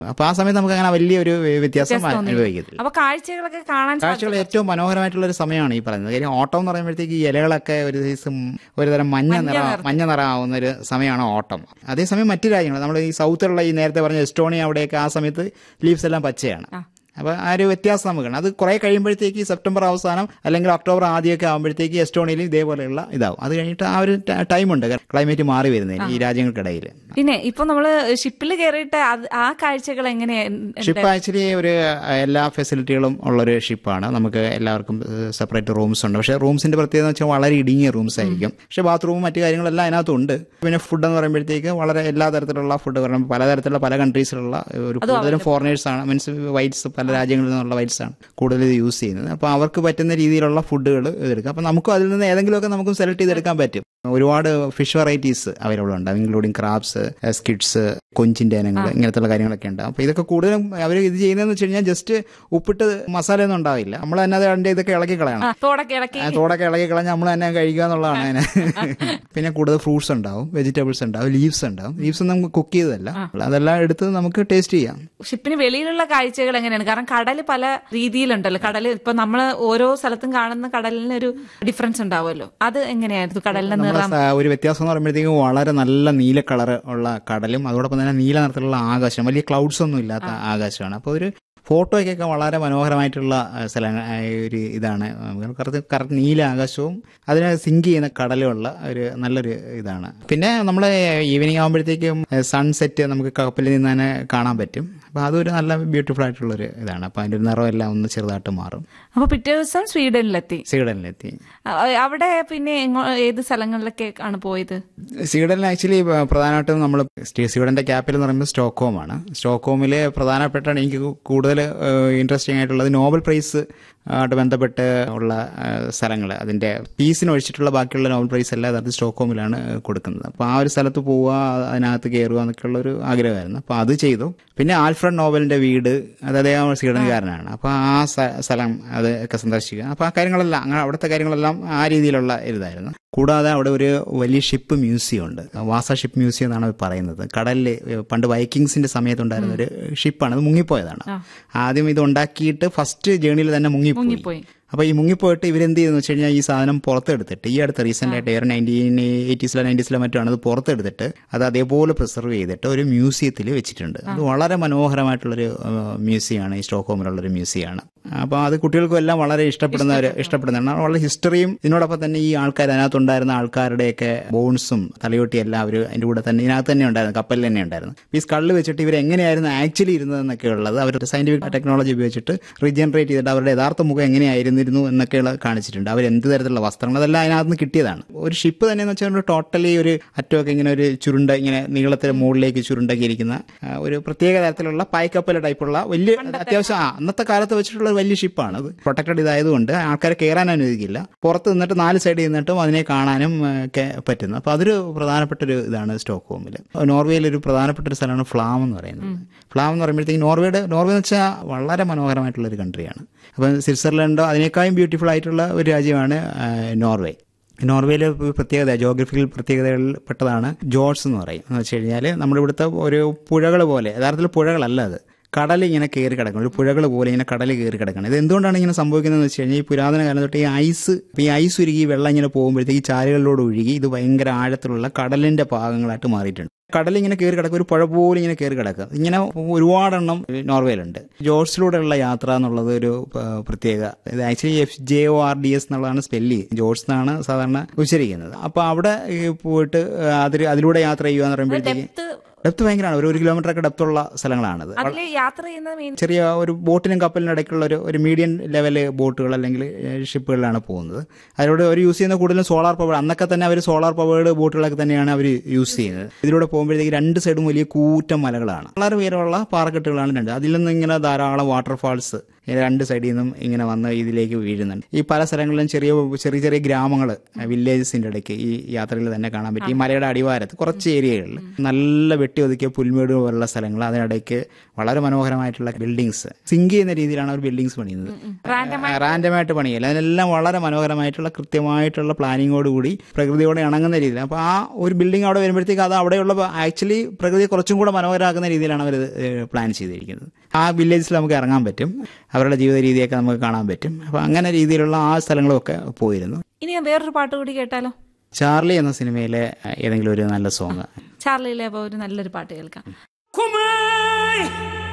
അപ്പൊ ആ സമയത്ത് നമുക്ക് അങ്ങനെ വലിയൊരു വ്യത്യാസം അനുഭവിക്കത്തില്ല അപ്പൊ കാഴ്ചകളൊക്കെ കാണാൻ കാഴ്ചകൾ ഏറ്റവും മനോഹരമായിട്ടുള്ള ഒരു സമയമാണ് ഈ പറയുന്നത് കാര്യം ഓട്ടം എന്ന് പറയുമ്പോഴത്തേക്ക് ഈ ഇലകളൊക്കെ ഒരു ദിവസം ഒരുതരം മഞ്ഞ നിറ മഞ്ഞ നിറമാവുന്ന ഒരു സമയമാണ് ഓട്ടം അതേസമയം മറ്റു രാജ്യങ്ങൾ നമ്മൾ ഈ സൗത്തിലുള്ള ഈ നേരത്തെ പറഞ്ഞ എസ്റ്റോണിയ അവിടെയൊക്കെ ആ സമയത്ത് ലീവ്സ് എല്ലാം പച്ചയാണ് അപ്പോൾ ആ ഒരു വ്യത്യാസം നമുക്ക് കാണാം അത് കുറെ കഴിയുമ്പോഴത്തേക്ക് ഈ സെപ്റ്റംബർ അവസാനം അല്ലെങ്കിൽ ഒക്ടോബർ ആദ്യമൊക്കെ ആകുമ്പോഴത്തേക്ക് എസ്റ്റോണിയയിൽ ഇതേപോലെയുള്ള ഇതാവും അത് കഴിഞ്ഞിട്ട് ആ ഒരു ടൈമുണ്ട് ക്ലൈമറ്റ് മാറി വരുന്നതിന് ഈ രാജ്യങ്ങൾക്കിടയിൽ പിന്നെ ഇപ്പൊ നമ്മള് ഷിപ്പിൽ കയറിയിട്ട് അത് ആ കാഴ്ചകൾ എങ്ങനെയാ ഷിപ്പ് ആക്ച്വലി ഒരു എല്ലാ ഫെസിലിറ്റികളും ഉള്ളൊരു ഷിപ്പാണ് നമുക്ക് എല്ലാവർക്കും സെപ്പറേറ്റ് റൂംസ് ഉണ്ട് പക്ഷേ റൂംസിന്റെ പ്രത്യേകത എന്ന് വെച്ചാൽ വളരെ ഇടുങ്ങിയ റൂംസ് ആയിരിക്കും പക്ഷേ ബാത്റൂമും മറ്റു കാര്യങ്ങളെല്ലാം അതിനകത്തുണ്ട് പിന്നെ ഫുഡ് എന്ന് പറയുമ്പോഴത്തേക്ക് വളരെ എല്ലാ തരത്തിലുള്ള ഫുഡ് പറയുമ്പോൾ പലതരത്തിലുള്ള പല കൺട്രീസിലുള്ള ഒരു കൂടുതലും ഫോറിനേഴ്സ് ആണ് മീൻസ് വൈറ്റ്സ് പല രാജ്യങ്ങളിൽ നിന്നുള്ള വൈറ്റ്സ് ആണ് കൂടുതൽ ഇത് യൂസ് ചെയ്യുന്നത് അപ്പോൾ അവർക്ക് പറ്റുന്ന രീതിയിലുള്ള ഫുഡുകൾ ഇതെടുക്കാം അപ്പോൾ നമുക്കും അതിൽ നിന്ന് ഏതെങ്കിലുമൊക്കെ നമുക്ക് സെലക്ട് ചെയ്തെടുക്കാൻ പറ്റും ഒരുപാട് ഫിഷ് വെറൈറ്റീസ് അവൈലബിൾ ഉണ്ട് ഇൻക്ലൂഡിങ് ക്രാബ്സ് സ്കിഡ്സ് കൊഞ്ചിന്റെ ഇനങ്ങൾ ഇങ്ങനത്തെ കാര്യങ്ങളൊക്കെ ഉണ്ട് അപ്പോൾ ഇതൊക്കെ കൂടുതലും അവർ ഇത് ചെയ്യുന്നതെന്ന് വെച്ച് കഴിഞ്ഞാൽ ജസ്റ്റ് ഉപ്പിട്ട് മസാല ഒന്നും ഉണ്ടാവില്ല നമ്മൾ തന്നെ അത് അതിന്റെ ഇതൊക്കെ ഇളക്കി കളയണം തോടൊക്കെ ഇളക്കി ആ തോടൊക്കെ ഇളക്കി കളഞ്ഞ് നമ്മൾ തന്നെ കഴിക്കുക എന്നുള്ളതാണ് അതിന് പിന്നെ കൂടുതൽ ഫ്രൂട്ട്സ് ഉണ്ടാവും വെജിറ്റബിൾസ് ഉണ്ടാവും ലീവ്സ് ഉണ്ടാവും ലീവ്സ് നമുക്ക് കുക്ക് ചെയ്തതല്ല അതെല്ലാം എടുത്ത് നമുക്ക് ടേസ്റ്റ് ചെയ്യാം ഷിപ്പിന് വെളിയിലുള്ള കാഴ്ചകൾ എങ്ങനെയാണ് കാരണം കടൽ പല രീതിയിലുണ്ടല്ലോ കടൽ ഇപ്പൊ നമ്മൾ ഓരോ സ്ഥലത്തും കാണുന്ന കടലിന് ഒരു ഡിഫറൻസ് ഉണ്ടാവുമല്ലോ അത് എങ്ങനെയായിരുന്നു കടലിന്റെ നിറം നമ്മുടെ സ- ഒരു വ്യത്യാസം എന്ന് പറയുമ്പോഴത്തേക്കും വളരെ നല്ല നീല കളർ ഉള്ള കടലും അതോടൊപ്പം തന്നെ നീല നിറത്തിലുള്ള ആകാശം വലിയ ക്ലൗഡ്സ് ഒന്നും ഇല്ലാത്ത ആകാശമാണ് അപ്പോൾ ഒരു ഫോട്ടോയ്ക്കൊക്കെ വളരെ മനോഹരമായിട്ടുള്ള ആ, സ്ഥലം ആ, ഒരു ഇതാണ് കറക്റ്റ് കറക്റ്റ് നീല ആകാശവും അതിനെ സിങ്ക് ചെയ്യുന്ന കടലുമുള്ള ഒരു നല്ലൊരു ഇതാണ് പിന്നെ നമ്മൾ ഈവനിങ് ആകുമ്പോഴത്തേക്കും സൺസെറ്റ് നമുക്ക് കപ്പലിൽ നിന്ന് തന്നെ കാണാൻ പറ്റും അപ്പോൾ അതൊരു നല്ല ബ്യൂട്ടിഫുൾ ആയിട്ടുള്ളൊരു ഇതാണ് അപ്പോൾ അതിൻ്റെ ഒരു നിറമെല്ലാം ഒന്ന് ചെറുതായിട്ട് മാറും അപ്പൊ പിറ്റേ ദിവസം സ്വീഡനിലെത്തി സ്വീഡനിലെത്തി അ- അവിടെ പിന്നെ എങ്ങോ- ഏത് സ്ഥലങ്ങളിലൊക്കെ ആണ് പോയത് സ്വീഡനിൽ ആക്ച്വലി പ്രധാനമായിട്ടും നമ്മൾ സ്വീഡന്റെ ക്യാപിറ്റൽ എന്ന് പറയുമ്പോൾ സ്റ്റോക്ക്ഹോം ആണ് സ്റ്റോക്ക്ഹോമിൽ പ്രധാനപ്പെട്ട എനിക്ക് കൂടുതൽ ഇൻട്രസ്റ്റിംഗ് ആയിട്ടുള്ളത് നോബൽ പ്രൈസ് ആയിട്ട് ബന്ധപ്പെട്ട് ഉള്ള സ്ഥലങ്ങൾ അതിന്റെ പീസിന് ഒഴിച്ചിട്ടുള്ള ബാക്കിയുള്ള നോബൽ പ്രൈസ് എല്ലാം അത് സ്റ്റോക്ക്ഹോമിലാണ് കൊടുക്കുന്നത് അപ്പോൾ ആ ഒരു സ്ഥലത്ത് പോവുക അതിനകത്ത് കയറുക എന്നൊക്കെയുള്ള ഒരു ആഗ്രഹമായിരുന്നു അപ്പോൾ അത് ചെയ്തു പിന്നെ ആൽഫ്രഡ് നോബലിന്റെ വീട് അത് അദ്ദേഹം സ്വീഡൻകാരനാണ് അപ്പോൾ ആ സ്ഥ- സ്ഥലം അത് ഒക്കെ സന്ദർശിക്കുക അപ്പോൾ ആ കാര്യങ്ങളെല്ലാം അങ്ങനെ അവിടുത്തെ കാര്യങ്ങളെല്ലാം ആ രീതിയിലുള്ള ഇതായിരുന്നു കൂടാതെ അവിടെ ഒരു വലിയ ഷിപ്പ് മ്യൂസിയം ഉണ്ട് വാസ ഷിപ്പ് മ്യൂസിയം എന്നാണ് അവർ പറയുന്നത് കടലിൽ പണ്ട് വൈക്കിങ്സിന്റെ സമയത്തുണ്ടായിരുന്ന ഒരു ഷിപ്പാണ് അത് മുങ്ങിപ്പോയതാണ് ആദ്യം ഇത് ഉണ്ടാക്കിയിട്ട് ഫസ്റ്റ് ജേണിയിൽ തന്നെ മുങ്ങിപ്പോയി മുങ്ങിപ്പോയി അപ്പോൾ ഈ മുങ്ങിപ്പോയിട്ട് ഇവരെന്ത് ചെയ്തെന്ന് വെച്ച് കഴിഞ്ഞാൽ ഈ സാധനം പുറത്തെടുത്തിട്ട് ഈ അടുത്ത റീസെന്റ് ആയിട്ട് ഒരു നയൻറ്റീൻ എയ്റ്റീസിലോ നയൻറ്റീസിലോ മറ്റോ ആണ് അത് പുറത്തെടുത്തിട്ട് അത് അതേപോലെ പ്രിസർവ് ചെയ്തിട്ട് ഒരു മ്യൂസിയത്തിൽ വെച്ചിട്ടുണ്ട് അത് വളരെ മനോഹരമായിട്ടുള്ളൊരു മ്യൂസിയമാണ് ഈ സ്റ്റോക്ക്ഹോമിലുള്ള ഒരു മ്യൂസിയമാണ് അപ്പോൾ അത് കുട്ടികൾക്കും എല്ലാം വളരെ ഇഷ്ടപ്പെടുന്ന ഒരു ഇഷ്ടപ്പെടുന്നതാണ് വളരെ ഹിസ്റ്ററിയും ഇതിനോടൊപ്പം തന്നെ ഈ ആൾക്കാർ അതിനകത്തുണ്ടായിരുന്ന ആൾക്കാരുടെയൊക്കെ ബോൺസും തലയോട്ടിയും എല്ലാം അവർ അതിൻ്റെ കൂടെ തന്നെ ഇതിനകത്ത് തന്നെ ഉണ്ടായിരുന്നു കപ്പലിൽ തന്നെ ഉണ്ടായിരുന്നു ഈ സ്കള്ള് വെച്ചിട്ട് ഇവർ എങ്ങനെയായിരുന്നു ആക്ച്വലി ഇരുന്നതെന്നൊക്കെ ഉള്ളത് അവർ സയന്റിഫിക് ടെക്നോളജി ഉപയോഗിച്ചിട്ട് റീജനറേറ്റ് ചെയ്തിട്ട് അവരുടെ യഥാർത്ഥ മുഖം എങ്ങനെയായിരുന്നിരുന്നു എന്നൊക്കെയുള്ള കാണിച്ചിട്ടുണ്ട് അവർ എന്ത് തരത്തിലുള്ള വസ്ത്രങ്ങൾ അതെല്ലാം അതിനകത്ത് നിന്ന് കിട്ടിയതാണ് ഒരു ഷിപ്പ് തന്നെ എന്ന് വെച്ചാൽ ടോട്ടലി ഒരു അറ്റമൊക്കെ ഇങ്ങനെ ഒരു ചുരുണ്ട ഇങ്ങനെ നീളത്തിന് മുകളിലേക്ക് ചുരുണ്ടൊക്കെ ഇരിക്കുന്ന ആ, ഒരു പ്രത്യേക തരത്തിലുള്ള പായ്ക്കപ്പൽ ടൈപ്പുള്ള വലിയ അത്യാവശ്യം ആ അന്നത്തെ കാലത്ത് വെച്ചിട്ടുള്ള ഒരു വലിയ ഷിപ്പാണ് അത് പ്രൊട്ടക്റ്റഡ് ഇതായതുകൊണ്ട് ആൾക്കാരെ കയറാൻ അനുവദിക്കില്ല പുറത്ത് നിന്നിട്ട് നാല് സൈഡിൽ നിന്നിട്ടും അതിനെ കാണാനും ആ, ഒക്കെ പറ്റുന്നു അപ്പോൾ അതൊരു പ്രധാനപ്പെട്ട ഒരു ഇതാണ് സ്റ്റോക്ക്ഹോമിൽ നോർവേയിൽ ഒരു പ്രധാനപ്പെട്ട ഒരു സ്ഥലമാണ് ഫ്ലാം എന്ന് പറയുന്നത് ഫ്ലാം എന്ന് പറയുമ്പോഴത്തേക്ക് നോർവേയുടെ നോർവേ എന്ന് വെച്ചാൽ വളരെ മനോഹരമായിട്ടുള്ള ഒരു കൺട്രിയാണ് അപ്പം സ്വിറ്റ്സർലൻഡോ അതിനേക്കാളും ബ്യൂട്ടിഫുൾ ആയിട്ടുള്ള ഒരു രാജ്യമാണ് ആ, നോർവേ നോർവേയിലെ ഒരു പ്രത്യേകത ജോഗ്രഫിക്കൽ പ്രത്യേകതകളിൽ പെട്ടതാണ് ജോർസ് എന്ന് പറയും എന്ന് വെച്ച് കഴിഞ്ഞാൽ നമ്മുടെ ഇവിടുത്തെ ഒരു പുഴകൾ പോലെ യഥാർത്ഥത്തിൽ പുഴകളല്ല അത് കടൽ ഇങ്ങനെ കയറി കിടക്കണം ഒരു പുഴകൾ പോലെ ഇങ്ങനെ കടൽ കയറി കിടക്കണം ഇത് എന്തുകൊണ്ടാണ് ഇങ്ങനെ സംഭവിക്കുന്നതെന്ന് വെച്ച് കഴിഞ്ഞാൽ ഈ പുരാതന കാലം തൊട്ട് ഈ ഐസ് ഇപ്പം ഈ ഐസ് ഉരുകി വെള്ളം ഇങ്ങനെ പോകുമ്പോഴത്തേക്ക് ഈ ചാലുകളിലൂടെ ഒഴുകി ഇത് ഭയങ്കര ആഴത്തിലുള്ള കടലിന്റെ ഭാഗങ്ങളായിട്ട് മാറിയിട്ടുണ്ട് കടൽ ഇങ്ങനെ കയറി കിടക്കും ഒരു പുഴ പോലെ ഇങ്ങനെ കയറി കിടക്കുക ഇങ്ങനെ ഒരുപാടെണ്ണം നോർവേയിലുണ്ട് ജോർസിലൂടെയുള്ള യാത്ര എന്നുള്ളത് ഒരു ആ, പ്രത്യേക ഇത് actually F J O R D S എന്നുള്ളതാണ് സ്പെല്ല് ജോർസ് എന്നാണ് സാധാരണ ഉച്ചരിക്കുന്നത് അപ്പോൾ അവിടെ ഈ പോയിട്ട് അതിൽ അതിലൂടെ യാത്ര ചെയ്യുക എന്ന് പറയുമ്പോഴത്തേക്ക് ഡെപ്ത് ഡെപ്ത് ഭയങ്കരമാണ് ഒരു ഒരു കിലോമീറ്റർ ഒക്കെ ഡെപ്തുള്ള സ്ഥലങ്ങളാണത് അതില് യാത്ര ചെയ്യുന്ന മീൻ ചെറിയ ഒരു ബോട്ടിനും കപ്പലിനും ഇടയ്ക്കുള്ള ഒരു ഒരു മീഡിയം ലെവൽ ബോട്ടുകൾ അല്ലെങ്കിൽ ഏഹ്, ഷിപ്പുകളിലാണ് പോകുന്നത് അതിലൂടെ അവർ യൂസ് ചെയ്യുന്ന കൂടുതലും സോളാർ പവർ അന്നൊക്കെ തന്നെ അവർ സോളാർ പവേർഡ് ബോട്ടുകളൊക്കെ തന്നെയാണ് അവർ യൂസ് ചെയ്യുന്നത് ഇതിലൂടെ പോകുമ്പോഴത്തേക്ക് രണ്ട് സൈഡും വലിയ കൂറ്റൻ മലകളാണ് വളരെ ഉയരമുള്ള പാറക്കെട്ടുകളാണ് രണ്ട് അതിൽ നിന്ന് ഇങ്ങനെ ധാരാളം വാട്ടർഫാൾസ് രണ്ട് സൈഡിൽ നിന്നും ഇങ്ങനെ വന്ന് ഇതിലേക്ക് വീഴുന്നുണ്ട് ഈ പല സ്ഥലങ്ങളിലും ചെറിയ ചെറിയ ചെറിയ ഗ്രാമങ്ങൾ വില്ലേജസിന്റെ ഇടയ്ക്ക് ഈ യാത്രയിൽ തന്നെ കാണാൻ പറ്റും ഈ മലയുടെ അടിവാരത്ത് കുറച്ച് ഏരിയകളിൽ നല്ല വെട്ടി ഒതുക്കിയ പുൽമേട് പോലുള്ള സ്ഥലങ്ങൾ അതിനിടയ്ക്ക് വളരെ മനോഹരമായിട്ടുള്ള ബിൽഡിങ്സ് സിങ്ക് ചെയ്യുന്ന രീതിയിലാണ് അവർ ബിൽഡിങ്സ് പണിയുന്നത് റാൻഡമായിട്ട് പണിയല്ല അതിനെല്ലാം വളരെ മനോഹരമായിട്ടുള്ള കൃത്യമായിട്ടുള്ള പ്ലാനിങ്ങോടുകൂടി പ്രകൃതിയോട് ഇണങ്ങുന്ന രീതിയിൽ അപ്പോൾ ആ ഒരു ബിൽഡിംഗ് അവിടെ വരുമ്പോഴത്തേക്ക് അത് അവിടെയുള്ള ആക്ച്വലി പ്രകൃതി കുറച്ചും കൂടെ മനോഹരമാക്കുന്ന രീതിയിലാണ് അവർ പ്ലാൻ ചെയ്തിരിക്കുന്നത് ആ വില്ലേജിൽ നമുക്ക് ഇറങ്ങാൻ പറ്റും അവരുടെ ജീവിത രീതിയൊക്കെ നമുക്ക് കാണാൻ പറ്റും അപ്പോൾ അങ്ങനെ രീതിയിലുള്ള ആ സ്ഥലങ്ങളൊക്കെ പോയിരുന്നു ഇനി ഞാൻ വേറൊരു പാട്ട് കൂടി കേട്ടാലോ ചാർലി എന്ന സിനിമയിലെ ഏതെങ്കിലും ഒരു നല്ല സോങ് ചാർലിയിലെ അപ്പൊ ഒരു നല്ലൊരു പാട്ട് കേൾക്കാം Come